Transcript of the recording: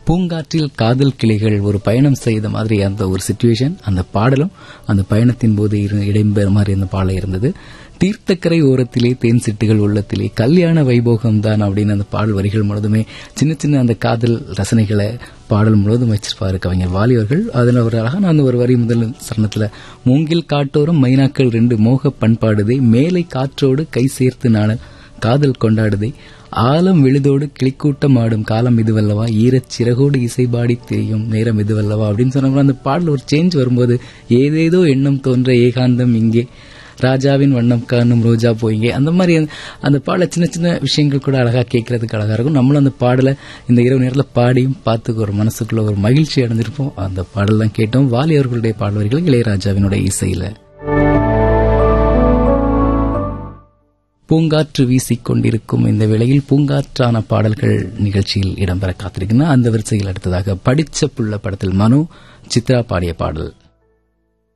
பூங்காற்றில் காதல் கிளைகள் ஒரு பயணம் செய்த மாதிரி அந்த ஒரு சுச்சுவேஷன் அந்த பாடலும் அந்த பயணத்தின் போது இரு- இடம்பெற மாதிரி அந்த பாடல் இருந்தது தீர்த்தக்கரை ஓரத்திலே தேன் சிட்டுகள் உள்ளத்திலே கல்யாண வைபோகம் தான் அப்படின்னு அந்த பாடல் வரிகள் முழுதுமே சின்ன சின்ன அந்த காதல் ரசனைகளை பாடல் முழுவதும் வச்சிருப்பாரு கவிஞர் வாலி அவர்கள் அதில் ஒரு அழகான அந்த ஒரு வரி முதல் சரணத்துல மூங்கில் காட்டோரம் மைனாக்கள் ரெண்டு மோக பண்பாடுதே மேலை காற்றோடு கை சேர்த்து நாணல் காதல் கொண்டாடுதே ஆலம் விழுதோடு கிளிக்கூட்டம் ஆடும் காலம் இதுவல்லவா ஈரச் சிறகோடு இசைபாடி தெரியும் நேரம் இதுவல்லவா அப்படின்னு சொன்னோம்னா அந்த பாடல் ஒரு சேஞ்ச் வரும்போது ஏதேதோ எண்ணம் தோன்ற ஏகாந்தம் இங்கே ராஜாவின் வண்ணம் காணும் ரோஜா போயிங்க அந்த மாதிரி அந்த- அந்த பாடல சின்ன சின்ன விஷயங்கள் கூட அழகா கேட்கறதுக்கு அழகா இருக்கும் நம்மளும் அந்த பாடலை இந்த இரவு நேரத்தில் பாடியும் பார்த்து ஒரு மனசுக்குள்ள ஒரு மகிழ்ச்சி அடைஞ்சிருப்போம் அந்த பாடல்லாம் கேட்டோம் வாலி அவர்களுடைய பாடல் வரிகள் இளையராஜாவினுடைய இசையில பூங்காற்று வீசிக் கொண்டிருக்கும் இந்த வேளையில் பூங்காற்றான பாடல்கள் நிகழ்ச்சியில் இடம்பெற காத்திருக்கின்றன அந்த வரிசையில் அடுத்ததாக படிச்ச புள்ள படத்தில் மனு சித்ரா பாடிய பாடல்